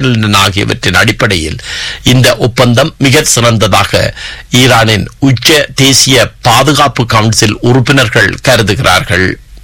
அடங்குகின்றன ஆகியவற்றின் அடிப்படையில் இந்த ஒப்பந்தம் மிக சிறந்ததாக ஈரானின் உச்ச தேசிய பாதுகாப்பு கவுன்சில் உறுப்பினர்கள் கருதுகிறார்கள்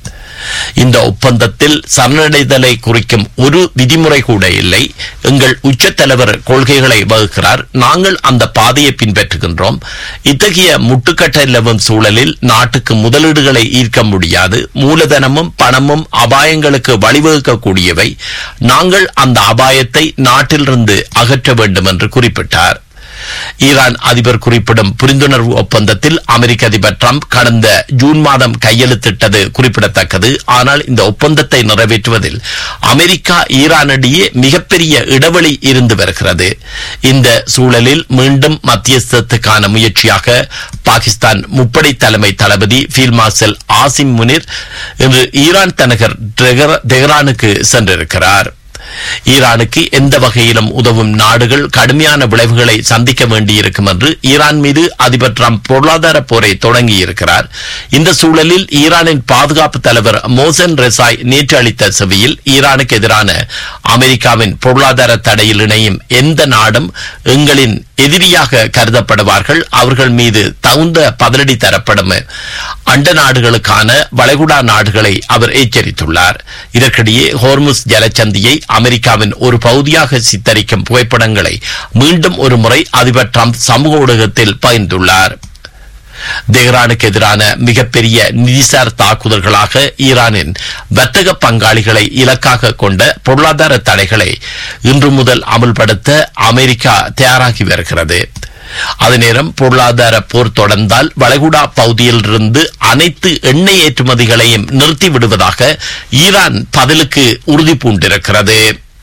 இந்த ஒப்பந்தத்தில் சரணடைதலை குறிக்கும் ஒரு விதிமுறை கூட இல்லை எங்கள் உச்சத் தலைவர் கொள்கைகளை வகுக்கிறார் நாங்கள் அந்த பாதையை பின்பற்றுகின்றோம் இத்தகைய முட்டுக்கட்டை நிலவும் சூழலில் நாட்டுக்கு முதலீடுகளை ஈர்க்க முடியாது மூலதனமும் பணமும் அபாயங்களுக்கு வழிவகுக்கக்கூடியவை நாங்கள் அந்த அபாயத்தை நாட்டிலிருந்து அகற்ற வேண்டும் என்று குறிப்பிட்டார் ஈரான் அதிபர் குறிப்பிடும் புரிந்துணர்வு ஒப்பந்தத்தில் அமெரிக்க அதிபர் டிரம்ப் கடந்த ஜூன் மாதம் கையெழுத்திட்டது குறிப்பிடத்தக்கது ஆனால் இந்த ஒப்பந்தத்தை நிறைவேற்றுவதில் அமெரிக்கா ஈரானிடையே மிகப்பெரிய இடைவெளி இருந்து வருகிறது இந்த சூழலில் மீண்டும் மத்தியஸ்தத்துக்கான முயற்சியாக பாகிஸ்தான் முப்படை தலைமை தளபதி ஃபீல்ட் மார்ஷல் ஆசிம் முனிர் இன்று ஈரான் தலைநகர் தெஹர- தெஹ்ரானுக்கு சென்றிருக்கிறார் ஈரானுக்கு எந்த வகையிலும் உதவும் நாடுகள் கடுமையான விளைவுகளை சந்திக்க வேண்டியிருக்கும் என்று ஈரான் மீது அதிபர் டிரம்ப் பொருளாதார போரை தொடங்கியிருக்கிறார் இந்த சூழலில் ஈரானின் பாதுகாப்பு தலைவர் மோசன் ரெசாய் நேற்று அளித்த செவியில் ஈரானுக்கு எதிரான அமெரிக்காவின் பொருளாதார தடையில் இணையும் எந்த நாடும் எங்களின் எதிரியாக கருதப்படுவார்கள் அவர்கள் மீது தகுந்த பதிலடி தரப்படும் அண்ட நாடுகளுக்கான வளைகுடா நாடுகளை அவர் எச்சரித்துள்ளார் இதற்கிடையே ஹோர்முஸ் ஜலச்சந்தியை அமெரிக்காவின் ஒரு பகுதியாக சித்தரிக்கும் புகைப்படங்களை மீண்டும் ஒரு முறை அதிபர் டிரம்ப் சமூக ஊடகத்தில் பகிர்ந்துள்ளார் தெஹ்ரானுக்கு எதிரான மிகப்பெரிய நிதிசார் தாக்குதல்களாக ஈரானின் வர்த்தக பங்காளிகளை இலக்காக கொண்ட பொருளாதார தடைகளை இன்று முதல் அமல்படுத்த அமெரிக்கா தயாராகி வருகிறது அதே நேரம் பொருளாதார போர் தொடர்ந்தால் வளைகுடா பகுதியிலிருந்து அனைத்து எண்ணெய் ஏற்றுமதிகளையும் நிறுத்தி விடுவதாக ஈரான் பதிலுக்கு உறுதி பூண்டிருக்கிறது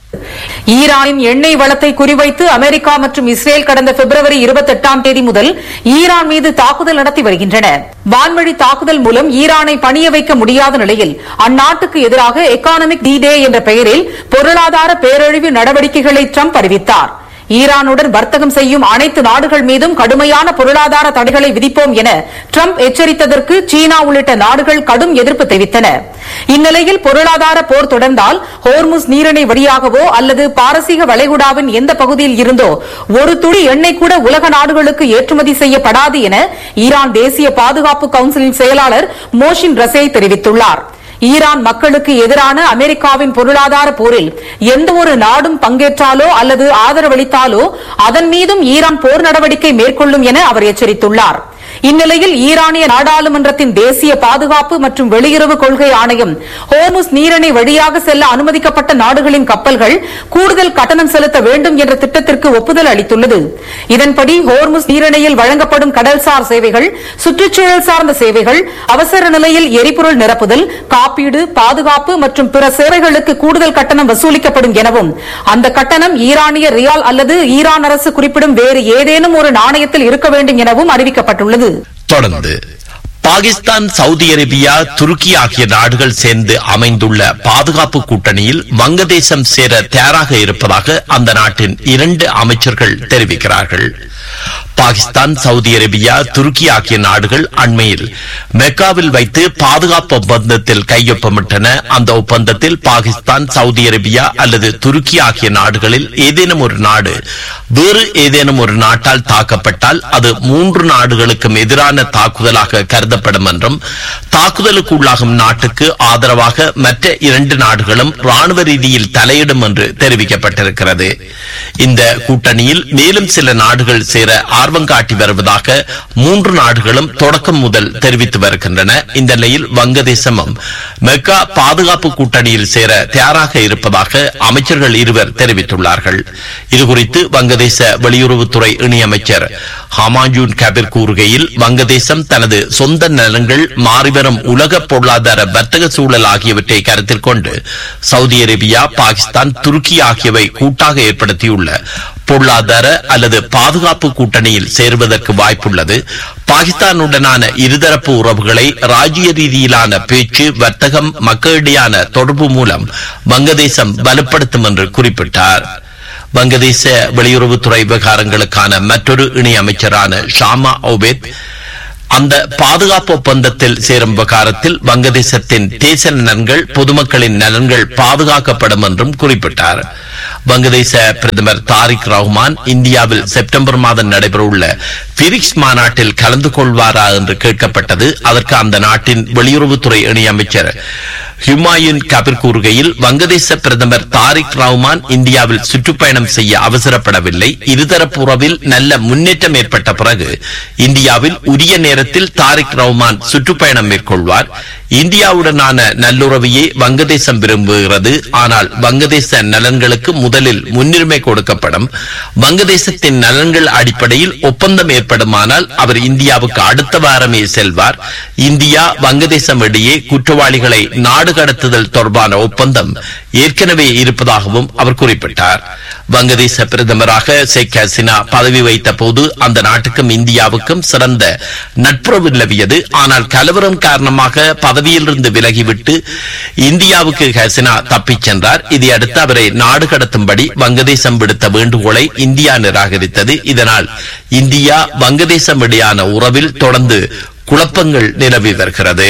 ஈரானின் எண்ணெய் வளத்தை குறிவைத்து அமெரிக்கா மற்றும் இஸ்ரேல் கடந்த பிப்ரவரி 28ஆம் தேதி முதல் ஈரான் மீது தாக்குதல் நடத்தி வருகின்றன வான்வழி தாக்குதல் மூலம் ஈரானை பணிய வைக்க முடியாத நிலையில் அந்நாட்டுக்கு எதிராக எக்கானமிக் டி டே என்ற பெயரில் பொருளாதார பேரழிவு நடவடிக்கைகளை ட்ரம்ப் அறிவித்தார் ஈரானுடன் வர்த்தகம் செய்யும் அனைத்து நாடுகள் மீதும் கடுமையான பொருளாதார தடைகளை விதிப்போம் என ட்ரம்ப் எச்சரித்ததற்கு சீனா உள்ளிட்ட நாடுகள் கடும் எதிர்ப்பு தெரிவித்தன இந்நிலையில் பொருளாதார போர் தொடர்ந்தால் ஹோர்முஸ் நீரிணை வழியாகவோ அல்லது பாரசீக வளைகுடாவின் எந்த பகுதியில் இருந்தோ ஒரு துளி எண்ணெய் கூட உலக நாடுகளுக்கு ஏற்றுமதி செய்யப்படாது என ஈரான் தேசிய பாதுகாப்பு கவுன்சிலின் செயலாளர் மோஷின் ரசே தெரிவித்துள்ளார் ஈரான் மக்களுக்கு எதிரான அமெரிக்காவின் பொருளாதார போரில் எந்த ஒரு நாடும் பங்கேற்றாலோ அல்லது ஆதரவளித்தாலோ அதன் மீதும் ஈரான் போர் நடவடிக்கை மேற்கொள்ளும் என அவர் எச்சரித்துள்ளார் இந்நிலையில் ஈரானிய நாடாளுமன்றத்தின் தேசிய பாதுகாப்பு மற்றும் வெளியுறவு கொள்கை ஆணையம் ஹோர்முஸ் நீரிணை வழியாக செல்ல அனுமதிக்கப்பட்ட நாடுகளின் கப்பல்கள் கூடுதல் கட்டணம் செலுத்த வேண்டும் என்ற திட்டத்திற்கு ஒப்புதல் அளித்துள்ளது இதன்படி ஹோர்முஸ் நீரிணையில் வழங்கப்படும் கடல்சார் சேவைகள் சுற்றுச்சூழல் சார்ந்த சேவைகள் அவசர நிலையில் எரிபொருள் நிரப்புதல் காப்பீடு பாதுகாப்பு மற்றும் பிற சேவைகளுக்கு கூடுதல் கட்டணம் வசூலிக்கப்படும் எனவும் அந்த கட்டணம் ஈரானிய ரியால் அல்லது ஈரான் அரசு குறிப்பிடும் வேறு ஏதேனும் ஒரு நாணயத்தில் இருக்க வேண்டும் எனவும் அறிவிக்கப்பட்டுள்ளது தொடர்ந்து பாகிஸ்தான் சவுதி அரேபியா துருக்கி ஆகிய நாடுகள் சேர்ந்து அமைந்துள்ள பாதுகாப்பு கூட்டணியில் வங்கதேசம் சேர தயாராக இருப்பதாக அந்த நாட்டின் இரண்டு அமைச்சர்கள் தெரிவிக்கிறார்கள் பாகிஸ்தான் சவுதி அரேபியா துருக்கி ஆகிய நாடுகள் அண்மையில் மெக்காவில் வைத்து பாதுகாப்பு ஒப்பந்தத்தில் கையொப்பமிட்டன அந்த ஒப்பந்தத்தில் பாகிஸ்தான் சவுதி அரேபியா அல்லது துருக்கி ஆகிய நாடுகளில் ஏதேனும் ஒரு நாடு வேறு ஏதேனும் ஒரு நாட்டால் தாக்கப்பட்டால் அது மூன்று நாடுகளுக்கும் எதிரான தாக்குதலாக கருதப்படும் என்றும் தாக்குதலுக்கு உள்ளாகும் நாட்டுக்கு ஆதரவாக மற்ற இரண்டு நாடுகளும் ராணுவ ரீதியில் தலையிடும் என்று தெரிவிக்கப்பட்டிருக்கிறது இந்த கூட்டணியில் மேலும் சில நாடுகள் சேர ஆர்வம் காட்டி வருவதாக மூன்று நாடுகளும் தொடக்கம் முதல் தெரிவித்து வருகின்றன இந்த நிலையில் வங்கதேசமும் மெக்கா பாதுகாப்பு கூட்டணியில் சேர தயாராக இருப்பதாக அமைச்சர்கள் இருவர் தெரிவித்துள்ளார்கள் இதுகுறித்து வங்கதேச வெளியுறவுத்துறை இணையமைச்சர் ஹமாஜூன் கபீர் கூறுகையில் வங்கதேசம் தனது சொந்த நலன்கள் மாறிவரும் உலக பொருளாதார வர்த்தக சூழல் ஆகியவற்றை கருத்தில் கொண்டு சவுதி அரேபியா பாகிஸ்தான் துருக்கி ஆகியவை கூட்டாக ஏற்படுத்தியுள்ள பொருளாதார அல்லது பாதுகாப்பு கூட்டணியில் சேருவதற்கு வாய்ப்புள்ளது பாகிஸ்தானுடனான இருதரப்பு உறவுகளை ராஜ்ய ரீதியிலான பேச்சு வர்த்தகம் மக்களிடையான தொடர்பு மூலம் வங்கதேசம் வலுப்படுத்தும் என்று குறிப்பிட்டார் வங்கதேச வெளியுறவுத்துறை விவகாரங்களுக்கான மற்றொரு இணை அமைச்சரான ஷாமா ஒபேத் அந்த பாதுகாப்பு ஒப்பந்தத்தில் சேரும் விவகாரத்தில் வங்கதேசத்தின் தேச நலன்கள் பொதுமக்களின் நலன்கள் பாதுகாக்கப்படும் என்றும் குறிப்பிட்டார் வங்கதேச பிரதமர் தாரிக் ரஹ்மான் இந்தியாவில் செப்டம்பர் மாதம் நடைபெறவுள்ள பிரிக்ஸ் மாநாட்டில் கலந்து கொள்வாரா என்று கேட்கப்பட்டது அதற்கு அந்த நாட்டின் வெளியுறவுத்துறை இணையமைச்சர் ஹுமாயூன் கபிர் கூறுகையில் வங்கதேச பிரதமர் தாரிக் ரஹ்மான் இந்தியாவில் சுற்றுப்பயணம் செய்ய அவசரப்படவில்லை இருதரப்பு உறவில் நல்ல முன்னேற்றம் ஏற்பட்ட பிறகு இந்தியாவில் உரிய நேரத்தில் தாரிக் ரஹ்மான் சுற்றுப்பயணம் மேற்கொள்வார் இந்தியாவுடனான நல்லுறவையே வங்கதேசம் விரும்புகிறது ஆனால் வங்கதேச நலன்களுக்கு முதலில் முன்னுரிமை கொடுக்கப்படும் வங்கதேசத்தின் நலன்கள் அடிப்படையில் ஒப்பந்தம் ஏற்படுமானால் அவர் இந்தியாவுக்கு அடுத்த வாரமே செல்வார் இந்தியா வங்கதேசம் இடையே குற்றவாளிகளை நாடு கடத்துதல் தொடர்பான ஒப்பந்தம் ஏற்கனவே இருப்பதாகவும் அவர் குறிப்பிட்டார் வங்கதேச பிரதமராக ஷேக் ஹசீனா பதவி வைத்த போது அந்த நாட்டுக்கும் இந்தியாவுக்கும் சிறந்த நட்புறவு நிலவியது ஆனால் கலவரம் காரணமாக பதவியிலிருந்து விலகிவிட்டு இந்தியாவுக்கு ஹசீனா தப்பிச் சென்றார் இதையடுத்து அவரை நாடு கடத்தும்படி வங்கதேசம் விடுத்த வேண்டுகோளை இந்தியா நிராகரித்தது இதனால் இந்தியா வங்கதேசம் இடையான உறவில் தொடர்ந்து குழப்பங்கள் நிலவி வருகிறது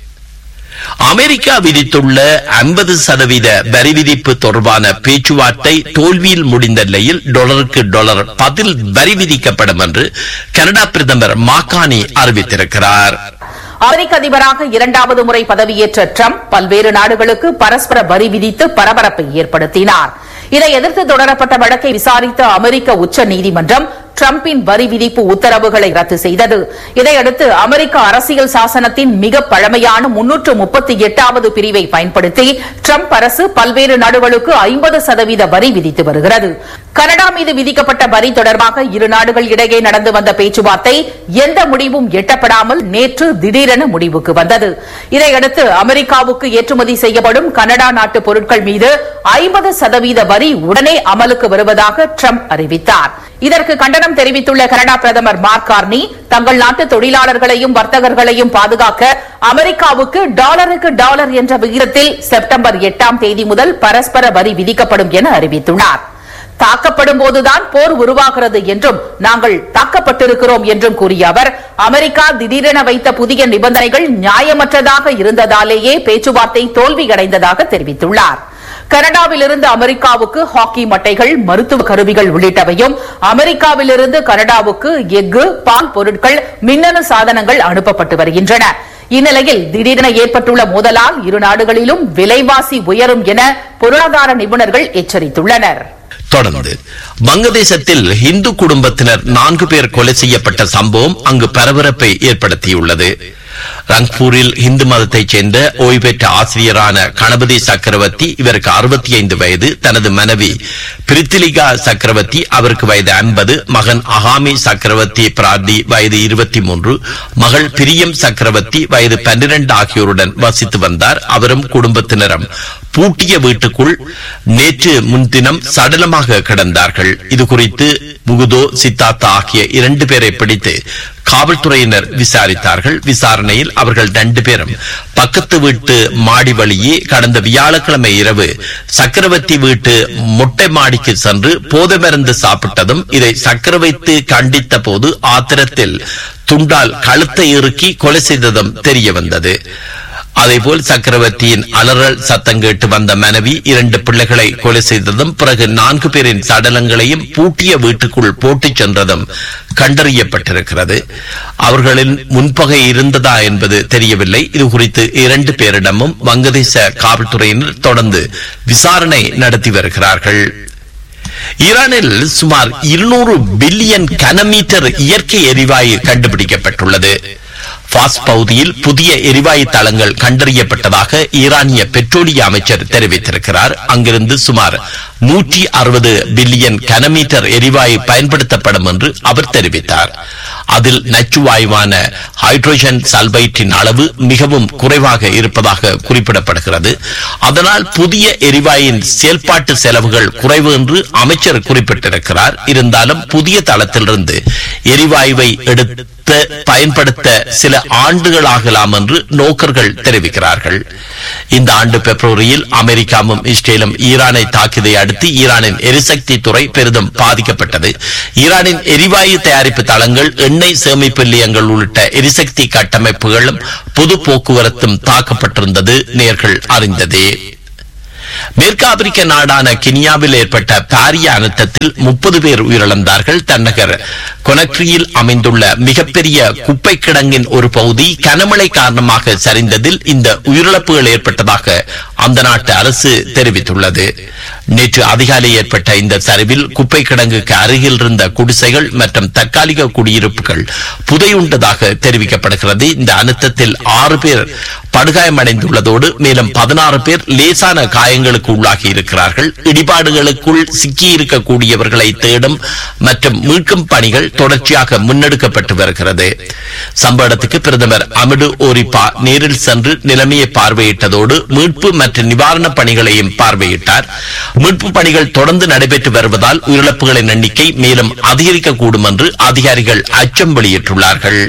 அமெரிக்கா விதித்துள்ள ஐம்பது சதவீத வரி விதிப்பு தொடர்பான பேச்சுவார்த்தை தோல்வியில் முடிந்த நிலையில் டாலருக்கு டாலர் பதில் வரி விதிக்கப்படும் என்று கனடா பிரதமர் மாக்கானி அறிவித்திருக்கிறார் அமெரிக்க அதிபராக இரண்டாவது முறை பதவியேற்ற ட்ரம்ப் பல்வேறு நாடுகளுக்கு பரஸ்பர வரி விதித்து பரபரப்பை ஏற்படுத்தினார் இதை எதிர்த்து தொடரப்பட்ட வழக்கை விசாரித்த அமெரிக்க உச்ச நீதிமன்றம் டிரம்பின் வரி விதிப்பு உத்தரவுகளை ரத்து செய்தது இதையடுத்து அமெரிக்க அரசியல் சாசனத்தின் மிக பழமையான முன்னூற்று முப்பத்தி எட்டாவது பிரிவை பயன்படுத்தி டிரம்ப் அரசு பல்வேறு நாடுகளுக்கு ஐம்பது சதவீத வரி விதித்து வருகிறது கனடா மீது விதிக்கப்பட்ட வரி தொடர்பாக இரு நாடுகள் இடையே நடந்து வந்த பேச்சுவார்த்தை எந்த முடிவும் எட்டப்படாமல் நேற்று திடீரென முடிவுக்கு வந்தது இதையடுத்து அமெரிக்காவுக்கு ஏற்றுமதி செய்யப்படும் கனடா நாட்டு பொருட்கள் மீது ஐம்பது சதவீத வரி உடனே அமலுக்கு வருவதாக ட்ரம்ப் அறிவித்தார் இதற்கு கண்டனம் தெரிவித்துள்ள கனடா பிரதமர் மார்க் கார்னி தங்கள் நாட்டு தொழிலாளர்களையும் வர்த்தகர்களையும் பாதுகாக்க அமெரிக்காவுக்கு டாலருக்கு டாலர் என்ற விகிதத்தில் செப்டம்பர் எட்டாம் தேதி முதல் பரஸ்பர வரி விதிக்கப்படும் என அறிவித்துள்ளார் தாக்கப்படும் போதுதான் போர் உருவாகிறது என்றும் நாங்கள் தாக்கப்பட்டிருக்கிறோம் என்றும் கூறிய அவர் அமெரிக்கா திடீரென வைத்த புதிய நிபந்தனைகள் நியாயமற்றதாக இருந்ததாலேயே பேச்சுவார்த்தை தோல்வியடைந்ததாக தெரிவித்துள்ளார் கனடாவிலிருந்து அமெரிக்காவுக்கு ஹாக்கி மட்டைகள் மருத்துவ கருவிகள் உள்ளிட்டவையும் அமெரிக்காவிலிருந்து கனடாவுக்கு எஃகு பால் பொருட்கள் மின்னணு சாதனங்கள் அனுப்பப்பட்டு வருகின்றன இந்நிலையில் திடீரென ஏற்பட்டுள்ள மோதலால் இரு நாடுகளிலும் விலைவாசி உயரும் என பொருளாதார நிபுணர்கள் எச்சரித்துள்ளனர் தொடர்ந்து வங்கதேசத்தில் இந்து குடும்பத்தினர் நான்கு பேர் கொலை செய்யப்பட்ட சம்பவம் அங்கு பரபரப்பை ஏற்படுத்தியுள்ளது ரங்பூரில் இந்து மதத்தைச் சேர்ந்த ஓய்வு பெற்ற ஆசிரியரான கணபதி சக்கரவர்த்தி இவருக்கு அறுபத்தி ஐந்து வயது தனது மனைவி பிரித்திலிகா சக்கரவர்த்தி அவருக்கு வயது ஐம்பது மகன் அகாமி சக்கரவர்த்தி பிரார்த்தி வயது இருபத்தி மூன்று மகள் பிரியம் சக்கரவர்த்தி வயது பன்னிரண்டு ஆகியோருடன் வசித்து வந்தார் அவரும் குடும்பத்தினரும் பூட்டிய வீட்டுக்குள் நேற்று முன்தினம் சடலமாக கிடந்தார்கள் இது குறித்து முகுதோ சித்தார்த்தா ஆகிய இரண்டு பேரை பிடித்து காவல்துறையினர் விசாரித்தார்கள் விசாரணையில் அவர்கள் ரெண்டு பேரும் பக்கத்து வீட்டு மாடி வழியே கடந்த வியாழக்கிழமை இரவு சக்கரவர்த்தி வீட்டு மொட்டை மாடிக்கு சென்று போதை மருந்து சாப்பிட்டதும் இதை சக்கரவர்த்தி கண்டித்த போது ஆத்திரத்தில் துண்டால் கழுத்தை இறுக்கி கொலை செய்ததும் தெரிய வந்தது அதேபோல் சக்கரவர்த்தியின் அலறல் சத்தம் கேட்டு வந்த மனைவி இரண்டு பிள்ளைகளை கொலை செய்ததும் பிறகு நான்கு பேரின் சடலங்களையும் பூட்டிய வீட்டுக்குள் போட்டுச் சென்றதும் கண்டறியப்பட்டிருக்கிறது அவர்களின் முன்பகை இருந்ததா என்பது தெரியவில்லை இது குறித்து இரண்டு பேரிடமும் வங்கதேச காவல்துறையினர் தொடர்ந்து விசாரணை நடத்தி வருகிறார்கள் ஈரானில் சுமார் இருநூறு பில்லியன் கனமீட்டர் இயற்கை எரிவாயு கண்டுபிடிக்கப்பட்டுள்ளது பாஸ் பகுதியில் புதிய எரிவாயு தளங்கள் கண்டறியப்பட்டதாக ஈரானிய பெட்ரோலிய அமைச்சர் தெரிவித்திருக்கிறார் அங்கிருந்து சுமார் நூற்றி அறுபது பில்லியன் கனமீட்டர் எரிவாயு பயன்படுத்தப்படும் என்று அவர் தெரிவித்தார் அதில் நச்சுவாயுவான ஹைட்ரோஜன் சல்பைட்டின் அளவு மிகவும் குறைவாக இருப்பதாக குறிப்பிடப்படுகிறது அதனால் புதிய எரிவாயின் செயல்பாட்டு செலவுகள் குறைவு என்று அமைச்சர் குறிப்பிட்டிருக்கிறார் இருந்தாலும் புதிய தளத்திலிருந்து எரிவாயுவை எடுத்து பயன்படுத்த சில ஆண்டுகளாகலாம் என்று நோக்கர்கள் தெரிவிக்கிறார்கள் இந்த ஆண்டு பிப்ரவரியில் அமெரிக்காவும் இஸ்ரேலும் ஈரானை தாக்கியதை அடுத்து ஈரானின் எரிசக்தி துறை பெரிதும் பாதிக்கப்பட்டது ஈரானின் எரிவாயு தயாரிப்பு தளங்கள் எண்ணெய் சேமிப்பு நிலையங்கள் உள்ளிட்ட எரிசக்தி கட்டமைப்புகளும் பொது போக்குவரத்தும் தாக்கப்பட்டிருந்தது நேர்கள் அறிந்ததே மேற்கு ஆப்பிரிக்க நாடான கினியாவில் ஏற்பட்ட பாரிய அனர்த்தத்தில் முப்பது பேர் உயிரிழந்தார்கள் தன்னகர் கொனக்ரியில் அமைந்துள்ள மிகப்பெரிய குப்பை கிடங்கின் ஒரு பகுதி கனமழை காரணமாக சரிந்ததில் இந்த உயிரிழப்புகள் ஏற்பட்டதாக அந்த நாட்டு அரசு தெரிவித்துள்ளது நேற்று அதிகாலை ஏற்பட்ட இந்த சரிவில் குப்பை கிடங்குக்கு அருகில் இருந்த குடிசைகள் மற்றும் தற்காலிக குடியிருப்புகள் புதையுண்டதாக தெரிவிக்கப்படுகிறது இந்த அனர்த்தத்தில் ஆறு பேர் படுகாயமடைந்துள்ளதோடு மேலும் பதினாறு பேர் லேசான காயங்களுக்கு உள்ளாகி இருக்கிறார்கள் இடிபாடுகளுக்குள் சிக்கியிருக்கக்கூடியவர்களை தேடும் மற்றும் மீட்கும் பணிகள் தொடர்ச்சியாக முன்னெடுக்கப்பட்டு வருகிறது சம்பவ இடத்துக்கு பிரதமர் அமிடு ஓரிப்பா நேரில் சென்று நிலைமையை பார்வையிட்டதோடு மீட்பு மற்றும் நிவாரணப் பணிகளையும் பார்வையிட்டார் மீட்பு பணிகள் தொடர்ந்து நடைபெற்று வருவதால் உயிரிழப்புகளின் எண்ணிக்கை மேலும் அதிகரிக்கக்கூடும் என்று அதிகாரிகள் அச்சம் வெளியிட்டுள்ளார்கள்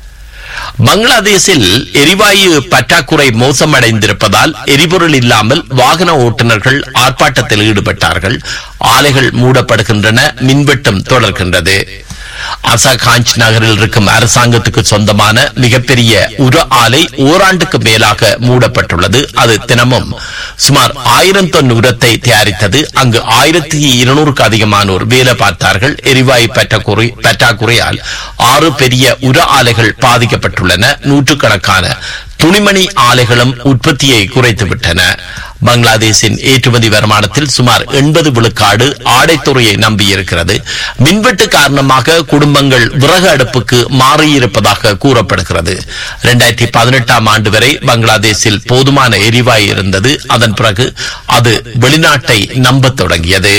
பங்களாதேஷில் எரிவாயு பற்றாக்குறை மோசமடைந்திருப்பதால் எரிபொருள் இல்லாமல் வாகன ஓட்டுநர்கள் ஆர்ப்பாட்டத்தில் ஈடுபட்டார்கள் ஆலைகள் மூடப்படுகின்றன மின்வெட்டம் தொடர்கின்றது அசகாஞ்ச் நகரில் இருக்கும் அரசாங்கத்துக்கு சொந்தமான மிகப்பெரிய உர ஆலை ஓராண்டுக்கு மேலாக மூடப்பட்டுள்ளது அது தினமும் சுமார் ஆயிரம் தொன் உரத்தை தயாரித்தது அங்கு ஆயிரத்தி இருநூறுக்கு அதிகமானோர் வேலை பார்த்தார்கள் எரிவாயு பற்றாக்குறை பற்றாக்குறையால் ஆறு பெரிய உர ஆலைகள் பாதிக்கப்பட்டுள்ளன நூற்றுக்கணக்கான துணிமணி ஆலைகளும் உற்பத்தியை குறைத்துவிட்டன பங்களாதேஷின் ஏற்றுமதி வருமானத்தில் சுமார் எண்பது விழுக்காடு ஆடைத்துறையை நம்பியிருக்கிறது மின்வெட்டு காரணமாக குடும்பங்கள் விறகு அடுப்புக்கு மாறியிருப்பதாக கூறப்படுகிறது இரண்டாயிரத்தி பதினெட்டாம் ஆண்டு வரை பங்களாதேஷில் போதுமான எரிவாயு இருந்தது அதன் பிறகு அது வெளிநாட்டை நம்பத் தொடங்கியது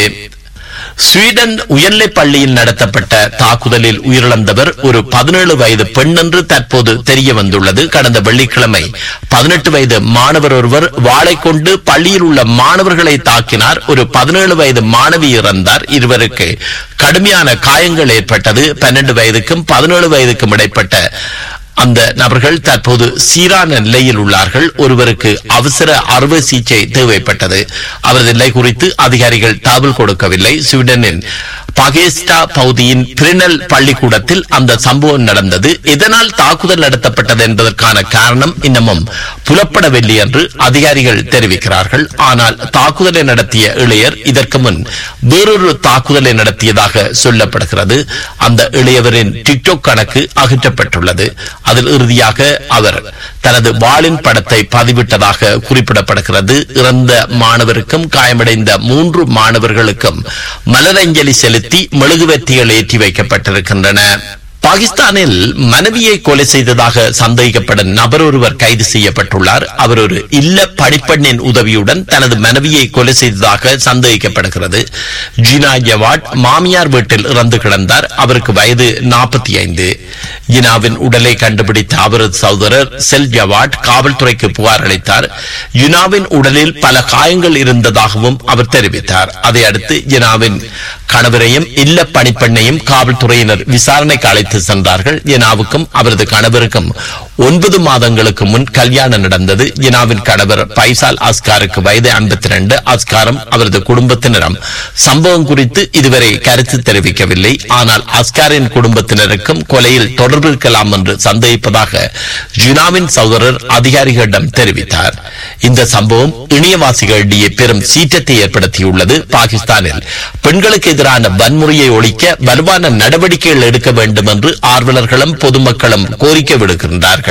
ஸ்வீடன் உயர்நிலைப் பள்ளியில் நடத்தப்பட்ட தாக்குதலில் உயிரிழந்தவர் ஒரு பதினேழு வயது பெண் என்று தற்போது தெரிய வந்துள்ளது கடந்த வெள்ளிக்கிழமை பதினெட்டு வயது மாணவர் ஒருவர் வாளை கொண்டு பள்ளியில் உள்ள மாணவர்களை தாக்கினார் ஒரு பதினேழு வயது மாணவி இறந்தார் இருவருக்கு கடுமையான காயங்கள் ஏற்பட்டது பன்னெண்டு வயதுக்கும் பதினேழு வயதுக்கும் இடைப்பட்ட அந்த நபர்கள் தற்போது சீரான நிலையில் உள்ளார்கள் ஒருவருக்கு அவசர அறுவை சிகிச்சை தேவைப்பட்டது அவரது நிலை குறித்து அதிகாரிகள் தகவல் கொடுக்கவில்லை ஸ்வீடனின் பகேஸ்டா பகுதியின் பிரினல் பள்ளிக்கூடத்தில் அந்த சம்பவம் நடந்தது இதனால் தாக்குதல் நடத்தப்பட்டது என்பதற்கான காரணம் இன்னமும் புலப்படவில்லை என்று அதிகாரிகள் தெரிவிக்கிறார்கள் ஆனால் தாக்குதலை நடத்திய இளையர் இதற்கு முன் வேறொரு தாக்குதலை நடத்தியதாக சொல்லப்படுகிறது அந்த இளையவரின் டிக்டாக் கணக்கு அகற்றப்பட்டுள்ளது அதில் இறுதியாக அவர் தனது வாளின் படத்தை பதிவிட்டதாக குறிப்பிடப்படுகிறது இறந்த மாணவருக்கும் காயமடைந்த மூன்று மாணவர்களுக்கும் மலரஞ்சலி செலுத்தி மெழுகுவர்த்திகள் ஏற்றி வைக்கப்பட்டிருக்கின்றன பாகிஸ்தானில் மனைவியை கொலை செய்ததாக சந்தேகிக்கப்படும் நபர் ஒருவர் கைது செய்யப்பட்டுள்ளார் அவர் ஒரு இல்ல பணிப்பெண்ணின் உதவியுடன் தனது மனைவியை கொலை செய்ததாக சந்தேகிக்கப்படுகிறது ஜினா ஜவாட் மாமியார் வீட்டில் இறந்து கிடந்தார் அவருக்கு வயது நாற்பத்தி ஐந்து ஜினாவின் உடலை கண்டுபிடித்த அவரது சகோதரர் செல் ஜவாட் காவல்துறைக்கு புகார் அளித்தார் யுனாவின் உடலில் பல காயங்கள் இருந்ததாகவும் அவர் தெரிவித்தார் அதை அடுத்து ஜினாவின் கணவரையும் இல்ல பணிப்பெண்ணையும் காவல்துறையினர் விசாரணைக்கு அழைத்து சென்றார்கள் ஜினாவுக்கும் அவரது கணவருக்கும் ஒன்பது மாதங்களுக்கு முன் கல்யாணம் நடந்தது ஜினாவின் கணவர் பைசால் அஸ்காருக்கு வயது ஐம்பத்தி ரெண்டு அஸ்காரும் அவரது குடும்பத்தினரும் சம்பவம் குறித்து இதுவரை கருத்து தெரிவிக்கவில்லை ஆனால் அஸ்காரின் குடும்பத்தினருக்கும் கொலையில் தொடர்பு இருக்கலாம் என்று சந்தேகிப்பதாக ஜினாவின் சகோதரர் அதிகாரிகளிடம் தெரிவித்தார் இந்த சம்பவம் இணையவாசிகளிடையே பெரும் சீற்றத்தை ஏற்படுத்தியுள்ளது பாகிஸ்தானில் பெண்களுக்கு எதிரான வன்முறையை ஒழிக்க வலுவான நடவடிக்கைகள் எடுக்க வேண்டும் என்று ஆர்வலர்களும் பொதுமக்களும் கோரிக்கை விடுக்கின்றார்கள்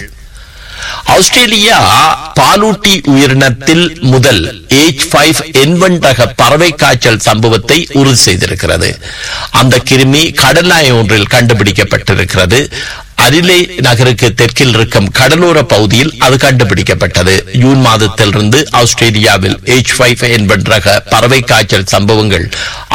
ஆஸ்திரேலியா பாலூட்டி உயிரினத்தில் முதல் ஏச் ஃபைவ் என்வன் ரக பறவை காய்ச்சல் சம்பவத்தை உறுதி செய்திருக்கிறது அந்த கிருமி கடல் நாய் ஒன்றில் கண்டுபிடிக்கப்பட்டிருக்கிறது அரிலே நகருக்கு தெற்கில் இருக்கும் கடலோர பகுதியில் அது கண்டுபிடிக்கப்பட்டது ஜூன் மாதத்திலிருந்து ஆஸ்திரேலியாவில் எச் ஃபைவ் என்பன் ரக பறவை காய்ச்சல் சம்பவங்கள்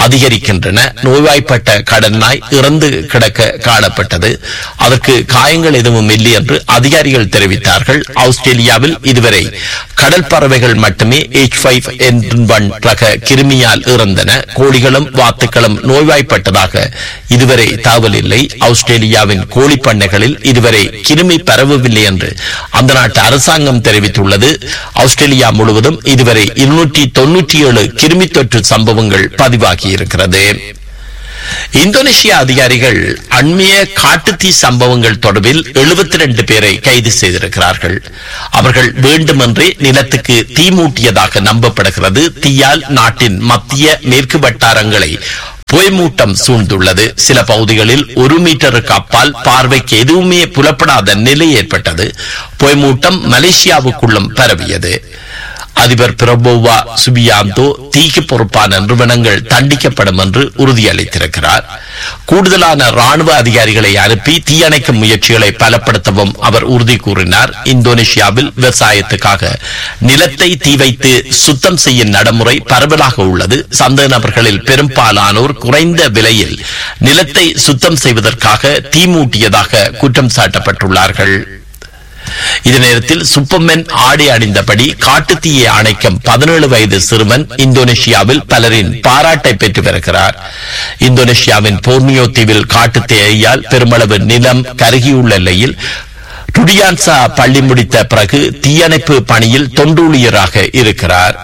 அதிகரிக்கின்றன நோய்வாய்ப்பட்ட கடல் நாய் இறந்து கிடக்க காணப்பட்டது அதற்கு காயங்கள் எதுவும் இல்லை என்று அதிகாரிகள் தெரிவித்தார்கள் ஆஸ்திரேலியாவில் இதுவரை கடல் பறவைகள் மட்டுமே எச் ஃபைவ் ஒன் ரக கிருமியால் இறந்தன கோழிகளும் வாத்துக்களும் நோய்வாய்ப்பட்டதாக இதுவரை தகவல் இல்லை ஆஸ்திரேலியாவின் கோழி பண்ணைகளில் இதுவரை கிருமி பரவவில்லை என்று அந்த நாட்டு அரசாங்கம் தெரிவித்துள்ளது ஆஸ்திரேலியா முழுவதும் இதுவரை இருநூற்றி தொன்னூற்றி ஏழு கிருமி தொற்று சம்பவங்கள் பதிவாகியிருக்கிறது இந்தோனேஷியா அதிகாரிகள் அண்மைய காட்டுத்தீ சம்பவங்கள் தொடர்பில் எழுபத்தி ரெண்டு பேரை கைது செய்திருக்கிறார்கள் அவர்கள் வேண்டுமென்றே நிலத்துக்கு தீ மூட்டியதாக நம்பப்படுகிறது தீயால் நாட்டின் மத்திய மேற்கு வட்டாரங்களை புயமூட்டம் சூழ்ந்துள்ளது சில பகுதிகளில் ஒரு மீட்டருக்கு அப்பால் பார்வைக்கு எதுவுமே புலப்படாத நிலை ஏற்பட்டது புயமூட்டம் மலேசியாவுக்குள்ளும் பரவியது அதிபர் பிரபோவா சுபியாந்தோ தீக்கு பொறுப்பான நிறுவனங்கள் தண்டிக்கப்படும் என்று உறுதியளித்திருக்கிறார் கூடுதலான ராணுவ அதிகாரிகளை அனுப்பி தீயணைக்கும் முயற்சிகளை பலப்படுத்தவும் அவர் உறுதி கூறினார் இந்தோனேஷியாவில் விவசாயத்துக்காக நிலத்தை தீ வைத்து சுத்தம் செய்யும் நடைமுறை பரவலாக உள்ளது சந்தேக நபர்களில் பெரும்பாலானோர் குறைந்த விலையில் நிலத்தை சுத்தம் செய்வதற்காக தீ மூட்டியதாக குற்றம் சாட்டப்பட்டுள்ளார்கள் இதே நேரத்தில் சுப்பமென் ஆடை அணிந்தபடி காட்டுத்தீயை அணைக்கும் பதினேழு வயது சிறுவன் இந்தோனேஷியாவில் பலரின் பாராட்டை பெற்று வருகிறார் இந்தோனேஷியாவின் போர்னியோ தீவில் காட்டுத்தீயால் பெருமளவு நிலம் கருகியுள்ள நிலையில் ருடியான்சா பள்ளி முடித்த பிறகு தீயணைப்பு பணியில் தொண்டூழியராக இருக்கிறார்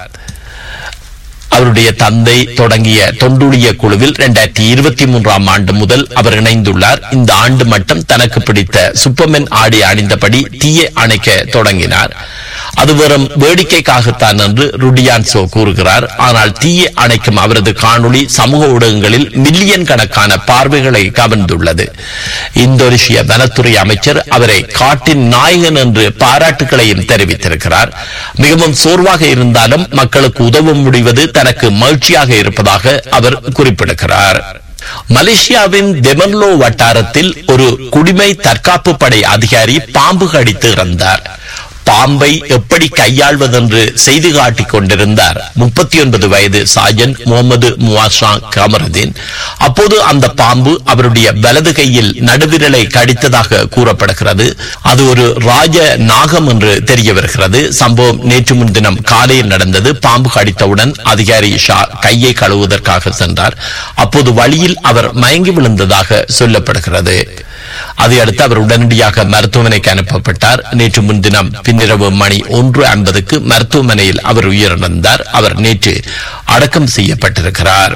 அவருடைய தந்தை தொடங்கிய தொண்டுழிய குழுவில் இரண்டாயிரத்தி இருபத்தி மூன்றாம் ஆண்டு முதல் அவர் இணைந்துள்ளார் இந்த ஆண்டு மட்டும் தனக்கு பிடித்த சுப்பமென் ஆடை அணிந்தபடி தீயை அணைக்க தொடங்கினார் அது வெறும் வேடிக்கைக்காகத்தான் என்று ருடியான்சோ கூறுகிறார் ஆனால் தீயை அணைக்கும் அவரது காணொளி சமூக ஊடகங்களில் மில்லியன் கணக்கான பார்வைகளை கவர்ந்துள்ளது இந்தோனேஷிய வனத்துறை அமைச்சர் அவரை காட்டின் நாயகன் என்று பாராட்டுகளையும் தெரிவித்திருக்கிறார் மிகவும் சோர்வாக இருந்தாலும் மக்களுக்கு உதவ முடிவது தனக்கு மகிழ்ச்சியாக இருப்பதாக அவர் குறிப்பிடுகிறார் மலேசியாவின் தெமன்லோ வட்டாரத்தில் ஒரு குடிமை தற்காப்பு படை அதிகாரி பாம்பு கடித்து இறந்தார் பாம்பை எப்படி கையாள்வதென்று செய்து காட்டிக் கொண்டிருந்தார் முப்பத்தி ஒன்பது வயது சாஜன் முகமது முவாஷா கமருதீன் அப்போது அந்த பாம்பு அவருடைய வலது கையில் நடுவிரலை கடித்ததாக கூறப்படுகிறது அது ஒரு ராஜ நாகம் என்று தெரிய வருகிறது சம்பவம் நேற்று முன்தினம் காலையில் நடந்தது பாம்பு கடித்தவுடன் அதிகாரி ஷா கையை கழுவுவதற்காக சென்றார் அப்போது வழியில் அவர் மயங்கி விழுந்ததாக சொல்லப்படுகிறது அதையடுத்து அவர் உடனடியாக மருத்துவமனைக்கு அனுப்பப்பட்டார் நேற்று முன்தினம் பின்னிரவு மணி ஒன்று ஐம்பதுக்கு மருத்துவமனையில் அவர் உயிரிழந்தார் அவர் நேற்று அடக்கம் செய்யப்பட்டிருக்கிறார்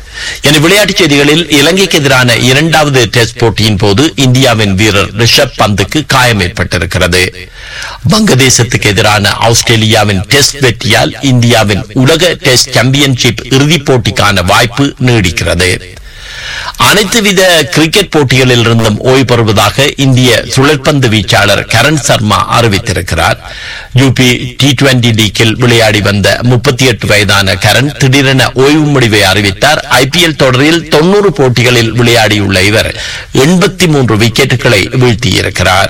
என விளையாட்டுச் செய்திகளில் இலங்கைக்கு எதிரான இரண்டாவது டெஸ்ட் போட்டியின் போது இந்தியாவின் வீரர் ரிஷப் பந்துக்கு காயம் ஏற்பட்டிருக்கிறது வங்கதேசத்துக்கு எதிரான ஆஸ்திரேலியாவின் டெஸ்ட் வெற்றியால் இந்தியாவின் உலக டெஸ்ட் சாம்பியன்ஷிப் இறுதிப் போட்டிக்கான வாய்ப்பு நீடிக்கிறது அனைத்து வித கிரிக்கெட் போட்டிகளில் இருந்தும் ஓய்வு பெறுவதாக இந்திய சுழற்பந்து வீச்சாளர் கரண் சர்மா அறிவித்திருக்கிறார் யூபி டி டுவெண்டி லீக்கில் விளையாடி வந்த முப்பத்தி எட்டு வயதான கரண் திடீரென ஓய்வு முடிவை அறிவித்தார் ஐபிஎல் தொடரில் தொன்னூறு போட்டிகளில் விளையாடியுள்ள இவர் எண்பத்தி மூன்று விக்கெட்டுகளை வீழ்த்தியிருக்கிறார்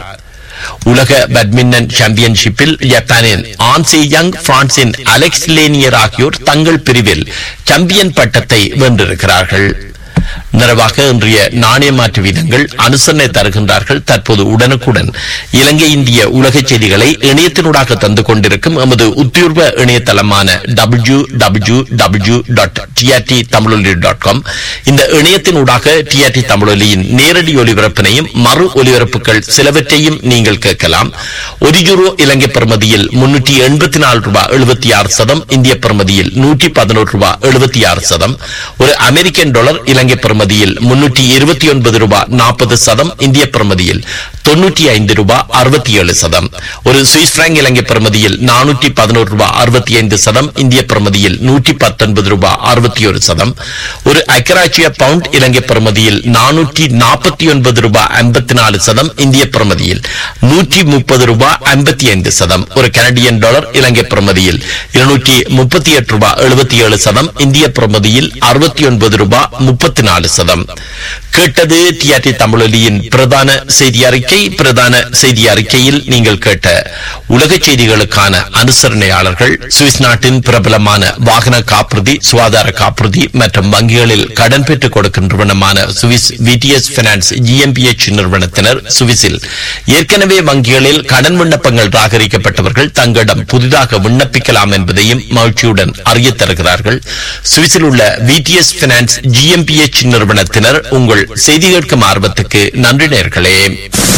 உலக பேட்மிண்டன் சாம்பியன்ஷிப்பில் ஜப்பானின் ஆன்சி யங் பிரான்சின் அலெக்ஸ் லேனியர் ஆகியோர் தங்கள் பிரிவில் சாம்பியன் பட்டத்தை வென்றிருக்கிறார்கள் நிறைவாக இன்றைய நாணய மாற்று வீதங்கள் அனுசரணை தருகின்றார்கள் தற்போது உடனுக்குடன் இலங்கை இந்திய உலக செய்திகளை இணையத்தினூடாக தந்து கொண்டிருக்கும் எமது உத்தியோர்வ இணையதளமான W W W dot TRT Tamiloli dot com இந்த இணையத்தினூடாக டிஆர்டி தமிழொலியின் நேரடி ஒலிபரப்பினையும் மறு ஒலிபரப்புகள் சிலவற்றையும் நீங்கள் கேட்கலாம் ஒரு யூரோ இலங்கை பிரமதியில் முன்னூற்றி எண்பத்தி நாலு ரூபாய் எழுபத்தி ஆறு சதம் இந்திய பிரமதியில் நூற்றி பதினோரு ரூபாய் எழுபத்தி ஆறு சதம் ஒரு அமெரிக்கன் டாலர் இலங்கை பிரமதியில் முன்னூற்றி இருபத்தி ஒன்பது ரூபாய் நாற்பது சதம் இந்திய பிரமதியில் தொன்னூற்றி ஐந்து ரூபாய் அறுபத்தி ஏழு சதம் ஒரு சுவிஸ் பிராங்க் இலங்கை பிரமதியில் நானூற்றி பதினோரு ரூபாய் அறுபத்தி ஐந்து சதம் இந்திய பிரமதியில் நூற்றி பத்தொன்பது ரூபாய் அறுபத்தி ஒரு சதம் ஒரு அக்கராச்சிய பவுண்ட் இலங்கை பிரமதியில் நானூற்றி நாற்பத்தி ஒன்பது ரூபாய் ஐம்பத்தி நாலு சதம் இந்திய பிரமதியில் நூற்றி முப்பது ரூபாய் ஐம்பத்தி ஐந்து சதம் ஒரு கனடியன் டாலர் இலங்கை பிரமதியில் இருநூற்றி முப்பத்தி எட்டு ரூபாய் எழுபத்தி ஏழு சதம் இந்திய பிரமதியில் அறுபத்தி ஒன்பது ரூபாய் முப்பத்தி நாலு சதம் கேட்டது டிஆர்டி தமிழொலியின் பிரதான செய்தி அறிக்கை காலை பிரதான செய்தி அறிக்கையில் நீங்கள் கேட்ட உலக செய்திகளுக்கான அனுசரணையாளர்கள் சுவிஸ் நாட்டின் பிரபலமான வாகன காப்புறுதி சுகாதார காப்புறுதி மற்றும் வங்கிகளில் கடன் பெற்றுக் கொடுக்கின்றவனமான சுவிஸ் விடிஎஸ் பினான்ஸ் ஜிஎம்பிஎச் நிறுவனத்தினர் சுவிஸில் ஏற்கனவே வங்கிகளில் கடன் விண்ணப்பங்கள் ராகரிக்கப்பட்டவர்கள் தங்களிடம் புதிதாக விண்ணப்பிக்கலாம் என்பதையும் மகிழ்ச்சியுடன் அறியத் தருகிறார்கள் சுவிஸில் உள்ள விடிஎஸ் பினான்ஸ் ஜிஎம்பிஎச் நிறுவனத்தினர் உங்கள் செய்தி கேட்கும் ஆர்வத்துக்கு நன்றி நேர்களே